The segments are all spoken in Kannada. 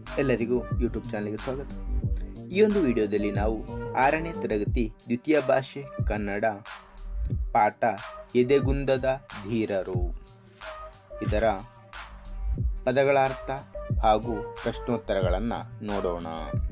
ಎಲ್ಲರಿಗೂ ಯೂಟ್ಯೂಬ್ ಚಾನಲ್ಗೆ ಸ್ವಾಗತ ಈ ಒಂದು ವಿಡಿಯೋದಲ್ಲಿ ನಾವು ಆರನೇ ತರಗತಿ ದ್ವಿತೀಯ ಭಾಷೆ ಕನ್ನಡ ಪಾಠ ಎದೆಗುಂದದ ಧೀರರು ಇದರ ಪದಗಳ ಅರ್ಥ ಹಾಗೂ ಪ್ರಶ್ನೋತ್ತರಗಳನ್ನು ನೋಡೋಣ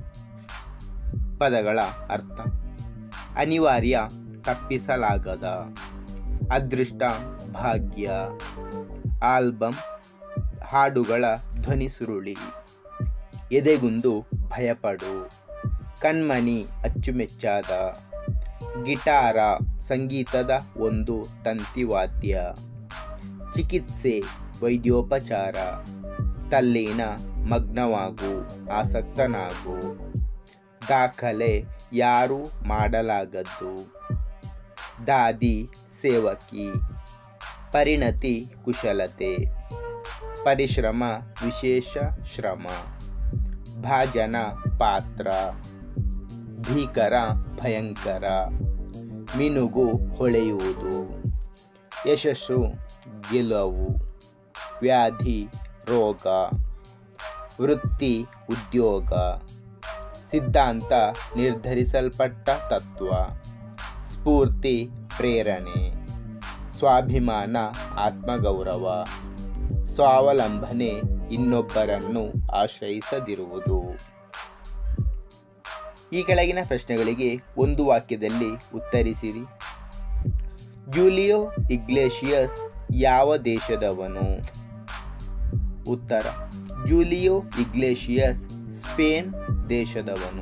ಪದಗಳ ಅರ್ಥ ಅನಿವಾರ್ಯ ತಪ್ಪಿಸಲಾಗದ ಅದೃಷ್ಟ ಭಾಗ್ಯ ಆಲ್ಬಮ್ ಹಾಡುಗಳ ಧ್ವನಿ ಸುರುಳಿ ಎದೆಗುಂದು ಭಯಪಡು ಕಣ್ಮನಿ ಅಚ್ಚುಮೆಚ್ಚಾದ ಗಿಟಾರ ಸಂಗೀತದ ಒಂದು ತಂತಿವಾದ್ಯ ಚಿಕಿತ್ಸೆ ವೈದ್ಯೋಪಚಾರ ತಲ್ಲೀನ ಮಗ್ನವಾಗು ಆಸಕ್ತನಾಗು ದಾಖಲೆ ಯಾರು ಮಾಡಲಾಗದ್ದು ದಾದಿ ಸೇವಕಿ ಪರಿಣತಿ ಕುಶಲತೆ ಪರಿಶ್ರಮ ವಿಶೇಷ ಶ್ರಮ ಭಾಜನ ಪಾತ್ರ ಭೀಕರ ಭಯಂಕರ ಮಿನುಗು ಹೊಳೆಯುವುದು ಯಶಸ್ಸು ಗೆಲುವು ವ್ಯಾಧಿ ರೋಗ ವೃತ್ತಿ ಉದ್ಯೋಗ ಸಿದ್ಧಾಂತ ನಿರ್ಧರಿಸಲ್ಪಟ್ಟ ತತ್ವ ಸ್ಫೂರ್ತಿ ಪ್ರೇರಣೆ ಸ್ವಾಭಿಮಾನ ಆತ್ಮಗೌರವ ಸ್ವಾವಲಂಬನೆ ಇನ್ನೊಬ್ಬರನ್ನು ಆಶ್ರಯಿಸದಿರುವುದು ಈ ಕೆಳಗಿನ ಪ್ರಶ್ನೆಗಳಿಗೆ ಒಂದು ವಾಕ್ಯದಲ್ಲಿ ಉತ್ತರಿಸಿರಿ ಜೂಲಿಯೋ ಇಗ್ಲೇಷಿಯಸ್ ಯಾವ ದೇಶದವನು ಉತ್ತರ ಜೂಲಿಯೋ ಇಗ್ಲೇಷಿಯಸ್ ಸ್ಪೇನ್ ದೇಶದವನು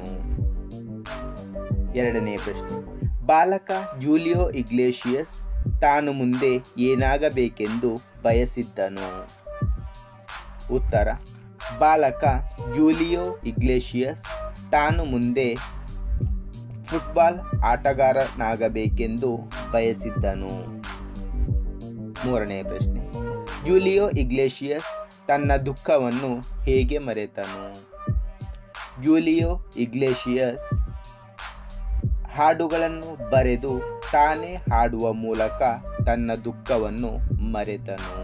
ಎರಡನೇ ಪ್ರಶ್ನೆ ಬಾಲಕ ಜೂಲಿಯೋ ಇಗ್ಲೇಷಿಯಸ್ ತಾನು ಮುಂದೆ ಏನಾಗಬೇಕೆಂದು ಬಯಸಿದ್ದನು ಉತ್ತರ ಬಾಲಕ ಜೂಲಿಯೋ ಇಗ್ಲೇಷಿಯಸ್ ತಾನು ಮುಂದೆ ಫುಟ್ಬಾಲ್ ಆಟಗಾರನಾಗಬೇಕೆಂದು ಬಯಸಿದ್ದನು ಮೂರನೇ ಪ್ರಶ್ನೆ ಜೂಲಿಯೋ ಇಗ್ಲೇಷಿಯಸ್ ತನ್ನ ದುಃಖವನ್ನು ಹೇಗೆ ಮರೆತನು ಜೂಲಿಯೋ ಇಗ್ಲೇಷಿಯಸ್ ಹಾಡುಗಳನ್ನು ಬರೆದು ತಾನೇ ಹಾಡುವ ಮೂಲಕ ತನ್ನ ದುಃಖವನ್ನು ಮರೆತನು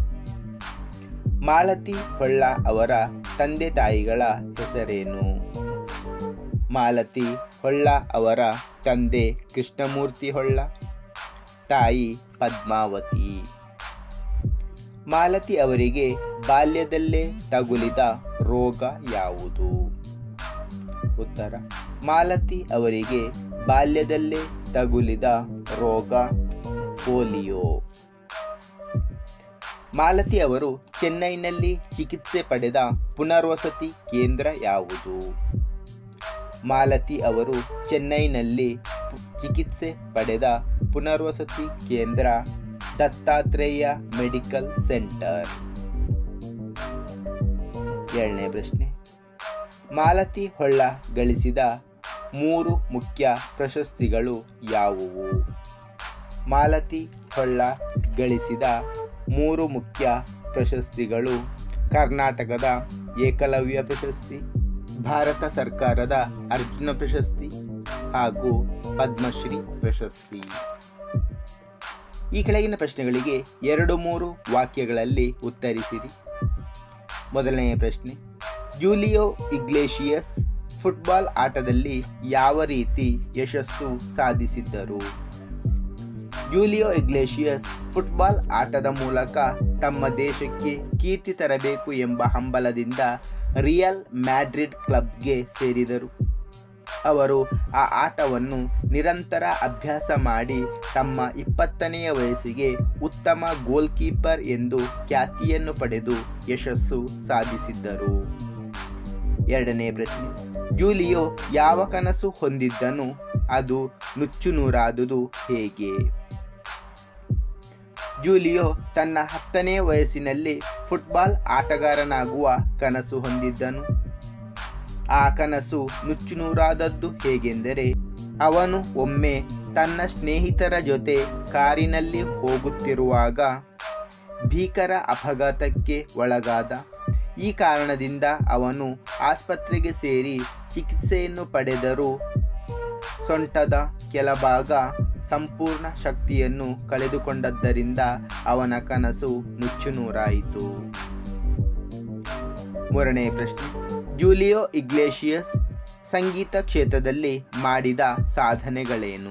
ಮಾಲತಿ ಹೊಳ್ಳ ಅವರ ತಂದೆ ತಾಯಿಗಳ ಹೆಸರೇನು ಮಾಲತಿ ಹೊಳ್ಳ ಅವರ ತಂದೆ ಕೃಷ್ಣಮೂರ್ತಿ ಹೊಳ್ಳ ತಾಯಿ ಪದ್ಮಾವತಿ ಮಾಲತಿ ಅವರಿಗೆ ಬಾಲ್ಯದಲ್ಲೇ ತಗುಲಿದ ರೋಗ ಯಾವುದು ಉತ್ತರ ಮಾಲತಿ ಅವರಿಗೆ ಬಾಲ್ಯದಲ್ಲೇ ತಗುಲಿದ ರೋಗ ಪೋಲಿಯೋ ಮಾಲತಿ ಅವರು ಚೆನ್ನೈನಲ್ಲಿ ಚಿಕಿತ್ಸೆ ಪಡೆದ ಪುನರ್ವಸತಿ ಕೇಂದ್ರ ಯಾವುದು ಮಾಲತಿ ಅವರು ಚೆನ್ನೈನಲ್ಲಿ ಚಿಕಿತ್ಸೆ ಪಡೆದ ಪುನರ್ವಸತಿ ಕೇಂದ್ರ ದತ್ತಾತ್ರೇಯ ಮೆಡಿಕಲ್ ಸೆಂಟರ್ ಏಳನೇ ಪ್ರಶ್ನೆ ಮಾಲತಿ ಹೊಳ್ಳ ಗಳಿಸಿದ ಮೂರು ಮುಖ್ಯ ಪ್ರಶಸ್ತಿಗಳು ಯಾವುವು ಮಾಲತಿ ಹೊಳ್ಳ ಗಳಿಸಿದ ಮೂರು ಮುಖ್ಯ ಪ್ರಶಸ್ತಿಗಳು ಕರ್ನಾಟಕದ ಏಕಲವ್ಯ ಪ್ರಶಸ್ತಿ ಭಾರತ ಸರ್ಕಾರದ ಅರ್ಜುನ ಪ್ರಶಸ್ತಿ ಹಾಗೂ ಪದ್ಮಶ್ರೀ ಪ್ರಶಸ್ತಿ ಈ ಕೆಳಗಿನ ಪ್ರಶ್ನೆಗಳಿಗೆ ಎರಡು ಮೂರು ವಾಕ್ಯಗಳಲ್ಲಿ ಉತ್ತರಿಸಿರಿ ಮೊದಲನೆಯ ಪ್ರಶ್ನೆ ಜೂಲಿಯೋ ಇಗ್ಲೇಷಿಯಸ್ ಫುಟ್ಬಾಲ್ ಆಟದಲ್ಲಿ ಯಾವ ರೀತಿ ಯಶಸ್ಸು ಸಾಧಿಸಿದ್ದರು ಜೂಲಿಯೋ ಇಗ್ಲೇಷಿಯಸ್ ಫುಟ್ಬಾಲ್ ಆಟದ ಮೂಲಕ ತಮ್ಮ ದೇಶಕ್ಕೆ ಕೀರ್ತಿ ತರಬೇಕು ಎಂಬ ಹಂಬಲದಿಂದ ರಿಯಲ್ ಮ್ಯಾಡ್ರಿಡ್ ಕ್ಲಬ್ಗೆ ಸೇರಿದರು ಅವರು ಆ ಆಟವನ್ನು ನಿರಂತರ ಅಭ್ಯಾಸ ಮಾಡಿ ತಮ್ಮ ಇಪ್ಪತ್ತನೆಯ ವಯಸ್ಸಿಗೆ ಉತ್ತಮ ಗೋಲ್ ಕೀಪರ್ ಎಂದು ಖ್ಯಾತಿಯನ್ನು ಪಡೆದು ಯಶಸ್ಸು ಸಾಧಿಸಿದ್ದರು ಎರಡನೇ ಪ್ರಶ್ನೆ ಜೂಲಿಯೋ ಯಾವ ಕನಸು ಹೊಂದಿದ್ದನು ಅದು ನುಚ್ಚು ನೂರಾದುದು ಹೇಗೆ ಜೂಲಿಯೋ ತನ್ನ ಹತ್ತನೇ ವಯಸ್ಸಿನಲ್ಲಿ ಫುಟ್ಬಾಲ್ ಆಟಗಾರನಾಗುವ ಕನಸು ಹೊಂದಿದ್ದನು ಆ ಕನಸು ನುಚ್ಚುನೂರಾದದ್ದು ಹೇಗೆಂದರೆ ಅವನು ಒಮ್ಮೆ ತನ್ನ ಸ್ನೇಹಿತರ ಜೊತೆ ಕಾರಿನಲ್ಲಿ ಹೋಗುತ್ತಿರುವಾಗ ಭೀಕರ ಅಪಘಾತಕ್ಕೆ ಒಳಗಾದ ಈ ಕಾರಣದಿಂದ ಅವನು ಆಸ್ಪತ್ರೆಗೆ ಸೇರಿ ಚಿಕಿತ್ಸೆಯನ್ನು ಪಡೆದರೂ ಸೊಂಟದ ಕೆಳಭಾಗ ಸಂಪೂರ್ಣ ಶಕ್ತಿಯನ್ನು ಕಳೆದುಕೊಂಡದ್ದರಿಂದ ಅವನ ಕನಸು ನುಚ್ಚುನೂರಾಯಿತು ಮೂರನೇ ಪ್ರಶ್ನೆ ಜೂಲಿಯೋ ಇಗ್ಲೇಷಿಯಸ್ ಸಂಗೀತ ಕ್ಷೇತ್ರದಲ್ಲಿ ಮಾಡಿದ ಸಾಧನೆಗಳೇನು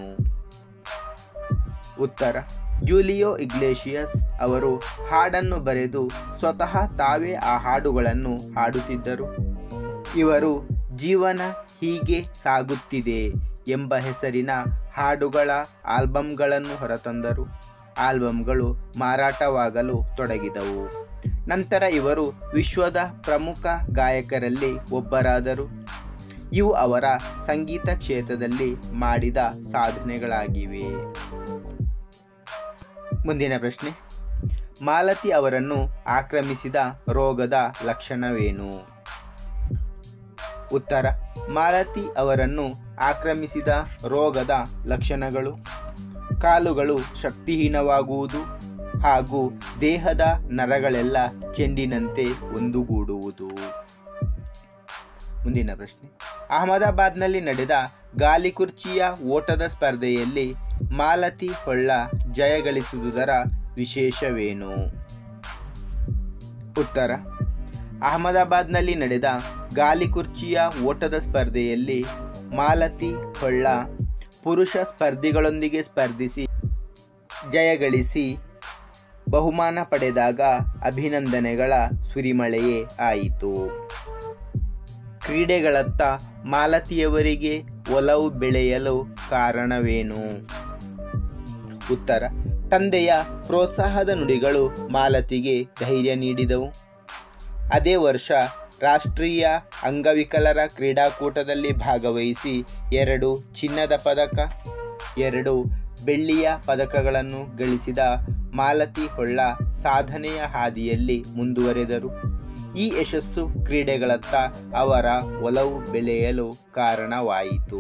ಉತ್ತರ ಜೂಲಿಯೋ ಇಗ್ಲೇಷಿಯಸ್ ಅವರು ಹಾಡನ್ನು ಬರೆದು ಸ್ವತಃ ತಾವೇ ಆ ಹಾಡುಗಳನ್ನು ಹಾಡುತ್ತಿದ್ದರು ಇವರು ಜೀವನ ಹೀಗೆ ಸಾಗುತ್ತಿದೆ ಎಂಬ ಹೆಸರಿನ ಹಾಡುಗಳ ಆಲ್ಬಂಗಳನ್ನು ಹೊರತಂದರು ಆಲ್ಬಂಗಳು ಮಾರಾಟವಾಗಲು ತೊಡಗಿದವು ನಂತರ ಇವರು ವಿಶ್ವದ ಪ್ರಮುಖ ಗಾಯಕರಲ್ಲಿ ಒಬ್ಬರಾದರು ಇವು ಅವರ ಸಂಗೀತ ಕ್ಷೇತ್ರದಲ್ಲಿ ಮಾಡಿದ ಸಾಧನೆಗಳಾಗಿವೆ ಮುಂದಿನ ಪ್ರಶ್ನೆ ಮಾಲತಿ ಅವರನ್ನು ಆಕ್ರಮಿಸಿದ ರೋಗದ ಲಕ್ಷಣವೇನು ಉತ್ತರ ಮಾಲತಿ ಅವರನ್ನು ಆಕ್ರಮಿಸಿದ ರೋಗದ ಲಕ್ಷಣಗಳು ಕಾಲುಗಳು ಶಕ್ತಿಹೀನವಾಗುವುದು ಹಾಗೂ ದೇಹದ ನರಗಳೆಲ್ಲ ಚೆಂಡಿನಂತೆ ಒಂದುಗೂಡುವುದು ಮುಂದಿನ ಪ್ರಶ್ನೆ ಅಹಮದಾಬಾದ್ನಲ್ಲಿ ನಡೆದ ಗಾಲಿಕುರ್ಚಿಯ ಓಟದ ಸ್ಪರ್ಧೆಯಲ್ಲಿ ಮಾಲತಿ ಹೊಳ್ಳ ಜಯಗಳಿಸುವುದರ ವಿಶೇಷವೇನು ಉತ್ತರ ಅಹಮದಾಬಾದ್ನಲ್ಲಿ ನಡೆದ ಗಾಲಿಕುರ್ಚಿಯ ಓಟದ ಸ್ಪರ್ಧೆಯಲ್ಲಿ ಮಾಲತಿ ಹೊಳ್ಳ ಪುರುಷ ಸ್ಪರ್ಧಿಗಳೊಂದಿಗೆ ಸ್ಪರ್ಧಿಸಿ ಜಯಗಳಿಸಿ ಬಹುಮಾನ ಪಡೆದಾಗ ಅಭಿನಂದನೆಗಳ ಸುರಿಮಳೆಯೇ ಆಯಿತು ಕ್ರೀಡೆಗಳತ್ತ ಮಾಲತಿಯವರಿಗೆ ಒಲವು ಬೆಳೆಯಲು ಕಾರಣವೇನು ಉತ್ತರ ತಂದೆಯ ಪ್ರೋತ್ಸಾಹದ ನುಡಿಗಳು ಮಾಲತಿಗೆ ಧೈರ್ಯ ನೀಡಿದವು ಅದೇ ವರ್ಷ ರಾಷ್ಟ್ರೀಯ ಅಂಗವಿಕಲರ ಕ್ರೀಡಾಕೂಟದಲ್ಲಿ ಭಾಗವಹಿಸಿ ಎರಡು ಚಿನ್ನದ ಪದಕ ಎರಡು ಬೆಳ್ಳಿಯ ಪದಕಗಳನ್ನು ಗಳಿಸಿದ ಮಾಲತಿ ಹೊಳ್ಳ ಸಾಧನೆಯ ಹಾದಿಯಲ್ಲಿ ಮುಂದುವರೆದರು ಈ ಯಶಸ್ಸು ಕ್ರೀಡೆಗಳತ್ತ ಅವರ ಒಲವು ಬೆಳೆಯಲು ಕಾರಣವಾಯಿತು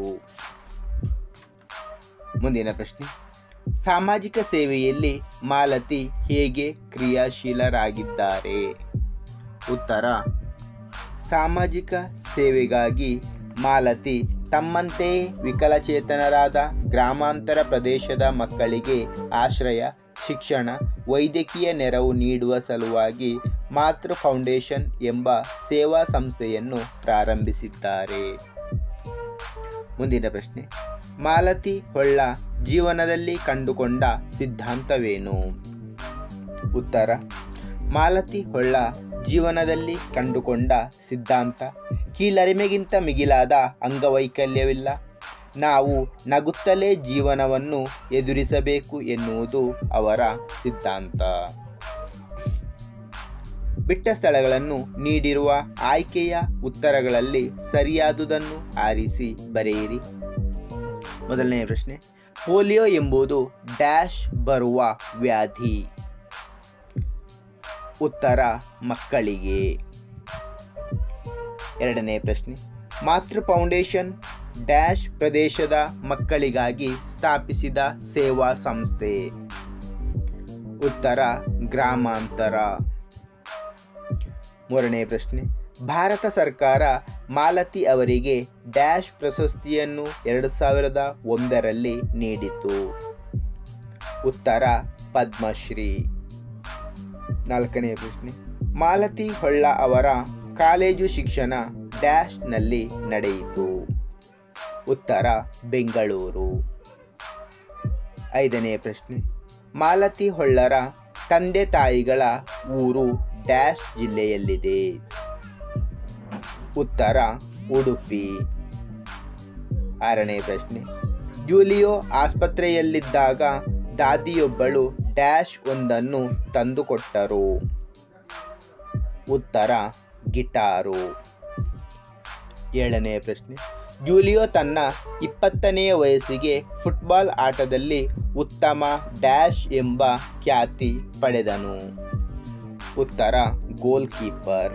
ಮುಂದಿನ ಪ್ರಶ್ನೆ ಸಾಮಾಜಿಕ ಸೇವೆಯಲ್ಲಿ ಮಾಲತಿ ಹೇಗೆ ಕ್ರಿಯಾಶೀಲರಾಗಿದ್ದಾರೆ ಉತ್ತರ ಸಾಮಾಜಿಕ ಸೇವೆಗಾಗಿ ಮಾಲತಿ ತಮ್ಮಂತೆಯೇ ವಿಕಲಚೇತನರಾದ ಗ್ರಾಮಾಂತರ ಪ್ರದೇಶದ ಮಕ್ಕಳಿಗೆ ಆಶ್ರಯ ಶಿಕ್ಷಣ ವೈದ್ಯಕೀಯ ನೆರವು ನೀಡುವ ಸಲುವಾಗಿ ಮಾತೃ ಫೌಂಡೇಶನ್ ಎಂಬ ಸೇವಾ ಸಂಸ್ಥೆಯನ್ನು ಪ್ರಾರಂಭಿಸಿದ್ದಾರೆ ಮುಂದಿನ ಪ್ರಶ್ನೆ ಮಾಲತಿ ಹೊಳ್ಳ ಜೀವನದಲ್ಲಿ ಕಂಡುಕೊಂಡ ಸಿದ್ಧಾಂತವೇನು ಉತ್ತರ ಮಾಲತಿ ಹೊಳ್ಳ ಜೀವನದಲ್ಲಿ ಕಂಡುಕೊಂಡ ಸಿದ್ಧಾಂತ ಕೀಳರಿಮೆಗಿಂತ ಮಿಗಿಲಾದ ಅಂಗವೈಕಲ್ಯವಿಲ್ಲ ನಾವು ನಗುತ್ತಲೇ ಜೀವನವನ್ನು ಎದುರಿಸಬೇಕು ಎನ್ನುವುದು ಅವರ ಸಿದ್ಧಾಂತ ಬಿಟ್ಟ ಸ್ಥಳಗಳನ್ನು ನೀಡಿರುವ ಆಯ್ಕೆಯ ಉತ್ತರಗಳಲ್ಲಿ ಸರಿಯಾದುದನ್ನು ಆರಿಸಿ ಬರೆಯಿರಿ ಮೊದಲನೆಯ ಪ್ರಶ್ನೆ ಪೋಲಿಯೋ ಎಂಬುದು ಡ್ಯಾಶ್ ಬರುವ ವ್ಯಾಧಿ ಉತ್ತರ ಮಕ್ಕಳಿಗೆ ಎರಡನೇ ಪ್ರಶ್ನೆ ಮಾತೃ ಫೌಂಡೇಶನ್ ಡ್ಯಾಶ್ ಪ್ರದೇಶದ ಮಕ್ಕಳಿಗಾಗಿ ಸ್ಥಾಪಿಸಿದ ಸೇವಾ ಸಂಸ್ಥೆ ಉತ್ತರ ಗ್ರಾಮಾಂತರ ಮೂರನೇ ಪ್ರಶ್ನೆ ಭಾರತ ಸರ್ಕಾರ ಮಾಲತಿ ಅವರಿಗೆ ಡ್ಯಾಶ್ ಪ್ರಶಸ್ತಿಯನ್ನು ಎರಡು ಸಾವಿರದ ಒಂದರಲ್ಲಿ ನೀಡಿತು ಉತ್ತರ ಪದ್ಮಶ್ರೀ ನಾಲ್ಕನೇ ಪ್ರಶ್ನೆ ಮಾಲತಿ ಹೊಳ್ಳ ಅವರ ಕಾಲೇಜು ಶಿಕ್ಷಣ ಡ್ಯಾಶ್ನಲ್ಲಿ ನಡೆಯಿತು ಉತ್ತರ ಬೆಂಗಳೂರು ಐದನೇ ಪ್ರಶ್ನೆ ಮಾಲತಿ ಹೊಳ್ಳರ ತಂದೆ ತಾಯಿಗಳ ಊರು ಡ್ಯಾಶ್ ಜಿಲ್ಲೆಯಲ್ಲಿದೆ ಉತ್ತರ ಉಡುಪಿ ಆರನೇ ಪ್ರಶ್ನೆ ಜೂಲಿಯೋ ಆಸ್ಪತ್ರೆಯಲ್ಲಿದ್ದಾಗ ದಾದಿಯೊಬ್ಬಳು ಡ್ಯಾಶ್ ಒಂದನ್ನು ತಂದುಕೊಟ್ಟರು ಉತ್ತರ ಗಿಟಾರು ಏಳನೇ ಪ್ರಶ್ನೆ ಜೂಲಿಯೋ ತನ್ನ ಇಪ್ಪತ್ತನೆಯ ವಯಸ್ಸಿಗೆ ಫುಟ್ಬಾಲ್ ಆಟದಲ್ಲಿ ಉತ್ತಮ ಡ್ಯಾಶ್ ಎಂಬ ಖ್ಯಾತಿ ಪಡೆದನು ಉತ್ತರ ಗೋಲ್ ಕೀಪರ್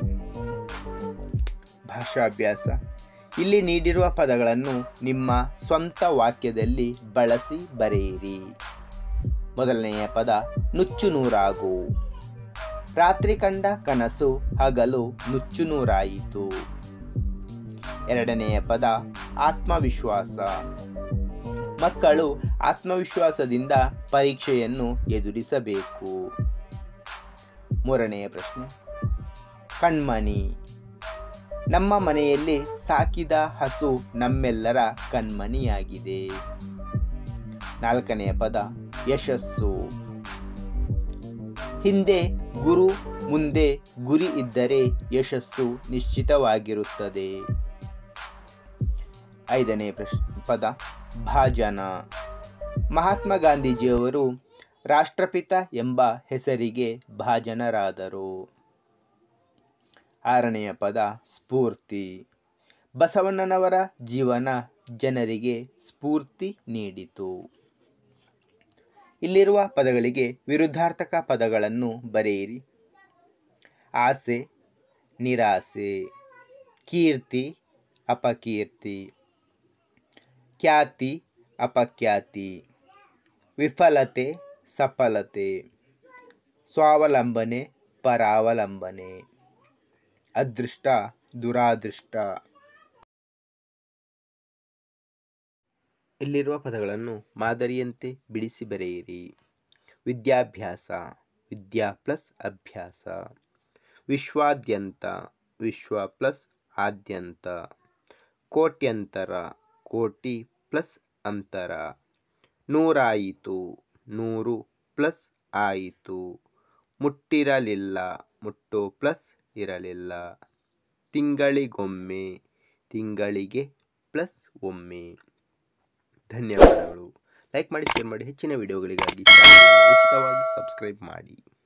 ಭಾಷಾಭ್ಯಾಸ ಇಲ್ಲಿ ನೀಡಿರುವ ಪದಗಳನ್ನು ನಿಮ್ಮ ಸ್ವಂತ ವಾಕ್ಯದಲ್ಲಿ ಬಳಸಿ ಬರೆಯಿರಿ ಮೊದಲನೆಯ ಪದ ನುಚ್ಚು ನೂರಾಗು ರಾತ್ರಿ ಕಂಡ ಕನಸು ಹಗಲು ನುಚ್ಚು ನೂರಾಯಿತು ಎರಡನೆಯ ಪದ ಆತ್ಮವಿಶ್ವಾಸ ಮಕ್ಕಳು ಆತ್ಮವಿಶ್ವಾಸದಿಂದ ಪರೀಕ್ಷೆಯನ್ನು ಎದುರಿಸಬೇಕು ಮೂರನೆಯ ಪ್ರಶ್ನೆ ಕಣ್ಮಣಿ ನಮ್ಮ ಮನೆಯಲ್ಲಿ ಸಾಕಿದ ಹಸು ನಮ್ಮೆಲ್ಲರ ಕಣ್ಮಣಿಯಾಗಿದೆ ನಾಲ್ಕನೆಯ ಪದ ಯಶಸ್ಸು ಹಿಂದೆ ಗುರು ಮುಂದೆ ಗುರಿ ಇದ್ದರೆ ಯಶಸ್ಸು ನಿಶ್ಚಿತವಾಗಿರುತ್ತದೆ ಐದನೇ ಪ್ರಶ್ ಪದ ಭಾಜನ ಮಹಾತ್ಮ ಗಾಂಧೀಜಿಯವರು ರಾಷ್ಟ್ರಪಿತ ಎಂಬ ಹೆಸರಿಗೆ ಭಾಜನರಾದರು ಆರನೆಯ ಪದ ಸ್ಫೂರ್ತಿ ಬಸವಣ್ಣನವರ ಜೀವನ ಜನರಿಗೆ ಸ್ಫೂರ್ತಿ ನೀಡಿತು ಇಲ್ಲಿರುವ ಪದಗಳಿಗೆ ವಿರುದ್ಧಾರ್ಥಕ ಪದಗಳನ್ನು ಬರೆಯಿರಿ ಆಸೆ ನಿರಾಸೆ ಕೀರ್ತಿ ಅಪಕೀರ್ತಿ ಖ್ಯಾತಿ ಅಪಖ್ಯಾತಿ ವಿಫಲತೆ ಸಫಲತೆ ಸ್ವಾವಲಂಬನೆ ಪರಾವಲಂಬನೆ ಅದೃಷ್ಟ ದುರಾದೃಷ್ಟ ಇಲ್ಲಿರುವ ಪದಗಳನ್ನು ಮಾದರಿಯಂತೆ ಬಿಡಿಸಿ ಬರೆಯಿರಿ ವಿದ್ಯಾಭ್ಯಾಸ ವಿದ್ಯಾ ಪ್ಲಸ್ ಅಭ್ಯಾಸ ವಿಶ್ವಾದ್ಯಂತ ವಿಶ್ವ ಪ್ಲಸ್ ಆದ್ಯಂತ ಕೋಟ್ಯಂತರ ಕೋಟಿ ಪ್ಲಸ್ ಅಂತರ ನೂರಾಯಿತು ನೂರು ಪ್ಲಸ್ ಆಯಿತು ಮುಟ್ಟಿರಲಿಲ್ಲ ಮುಟ್ಟು ಪ್ಲಸ್ ಇರಲಿಲ್ಲ ತಿಂಗಳಿಗೊಮ್ಮೆ ತಿಂಗಳಿಗೆ ಪ್ಲಸ್ ಒಮ್ಮೆ ಧನ್ಯವಾದಗಳು ಲೈಕ್ ಮಾಡಿ ಶೇರ್ ಮಾಡಿ ಹೆಚ್ಚಿನ ವಿಡಿಯೋಗಳಿಗಾಗಿ ಚಾನಲ್ ಉಚಿತವಾಗಿ ಸಬ್ಸ್ಕ್ರೈಬ್ ಮಾಡಿ